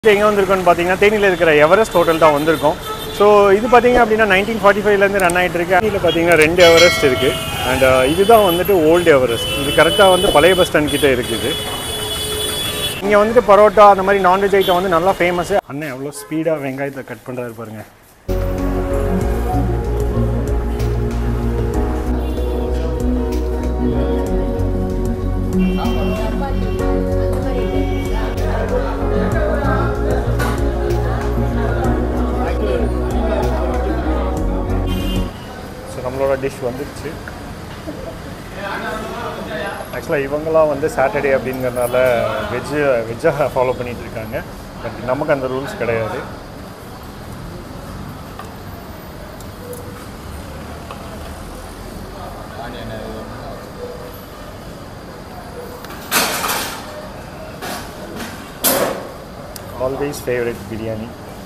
எங்கே வந்திருக்கோம்னு பார்த்தீங்கன்னா தேனியில் இருக்கிற எவரெஸ்ட் ஹோட்டல் தான் வந்திருக்கோம் ஸோ இது பார்த்தீங்க அப்படின்னா நைன்டீன் ஃபார்ட்டி ஃபைவ்லேருந்து ரன் ஆகிட்டு இருக்கு இதில் பார்த்தீங்கன்னா ரெண்டு எவரெஸ்ட் இருக்குது அண்ட் இதுதான் வந்துட்டு ஓல்டு எவரெஸ்ட் இது கரெக்டாக வந்து பழைய பஸ் ஸ்டாண்ட் கிட்டே இருக்குது இங்கே வந்துட்டு பரோட்டா அந்த மாதிரி நான்வெஜ் ஐட்டம் வந்து நல்லா ஃபேமஸ் அண்ணன் எவ்வளோ ஸ்பீடாக வெங்காயத்தை கட் பண்ணுறாரு பாருங்க ஸோ நம்மளோட டிஷ் வந்துருச்சு ஆக்சுவலாக இவங்களாம் வந்து சாட்டர்டே அப்படிங்கிறனால வெஜ்ஜு வெஜ்ஜாக ஃபாலோ பண்ணிட்டு இருக்காங்க பட் நமக்கு அந்த ரூல்ஸ் கிடையாது ஆல்வேஸ் ஃபேவரட் பிரியாணி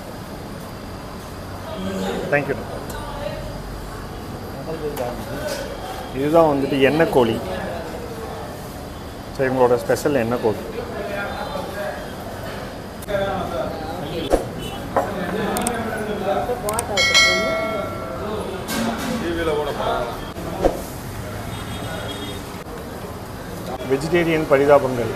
தேங்க்யூ இதுதான் வந்துட்டு எண்ணெய் கோழி ஸோ இவங்களோட ஸ்பெஷல் எண்ணெய் கோழி வெஜிடேரியன் பரிதாபங்கள்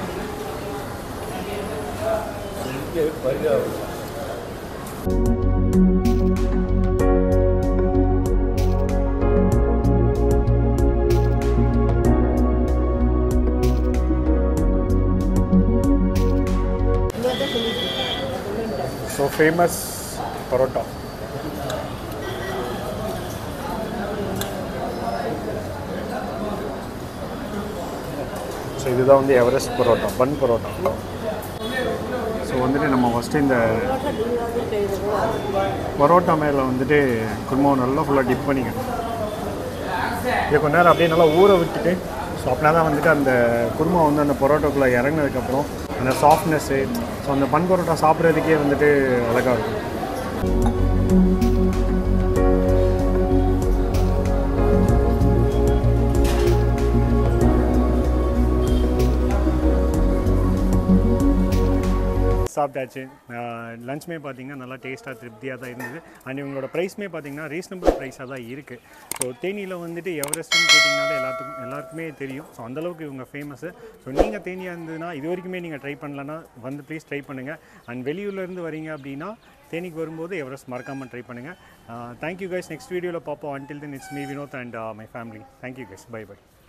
ஸோ ஃபேமஸ் பரோட்டா ஸோ இதுதான் வந்து Everest parotta bun parotta so வந்துட்டு நம்ம ஃபஸ்ட்டு இந்த பரோட்டா மேலே வந்துட்டு குருமாவை நல்லா ஃபுல்லாக டிப் பண்ணிக்கணும் இதை கொஞ்ச நேரம் அப்படியே நல்லா ஊற விட்டுட்டு ஸோ அப்படின்னா தான் வந்துட்டு அந்த குருமா வந்து அந்த பரோட்டாக்குள்ளே இறங்கினதுக்கப்புறம் அந்த சாஃப்ட்னஸ்ஸு ஸோ அந்த பன் பரோட்டா சாப்பிட்றதுக்கே வந்துட்டு அழகாக இருக்கும் சாப்பிட்டாச்சு லஞ்ச்மே பார்த்தீங்கன்னா நல்லா டேஸ்ட்டாக திருப்தியாக தான் இருந்தது அண்ட் இவங்களோட ப்ரைஸ்மே பார்த்தீங்கன்னா ரீசனபிள் ப்ரைஸாக தான் இருக்குது ஸோ தேனியில் வந்துட்டு எவரெஸ்ட்னு கேட்டிங்கனாலே எல்லாத்துக்கும் எல்லாருக்குமே தெரியும் ஸோ அந்தளவுக்கு இவங்க ஃபேமஸ்ஸு ஸோ நீங்கள் தேனியாக இருந்ததுன்னா இது வரைக்குமே நீங்கள் ட்ரை பண்ணலன்னா வந்து ப்ளீஸ் ட்ரை பண்ணுங்கள் அண்ட் வெளியூர்லேருந்து வரீங்க அப்படின்னா தேனிக்கு வரும்போது எவரெஸ்ட் மறக்காமல் ட்ரை பண்ணுங்கள் தேங்க்யூ கைஸ் நெக்ஸ்ட் வீடியோவில் பார்ப்போம் until then it's me Vinod and my family thank you guys bye by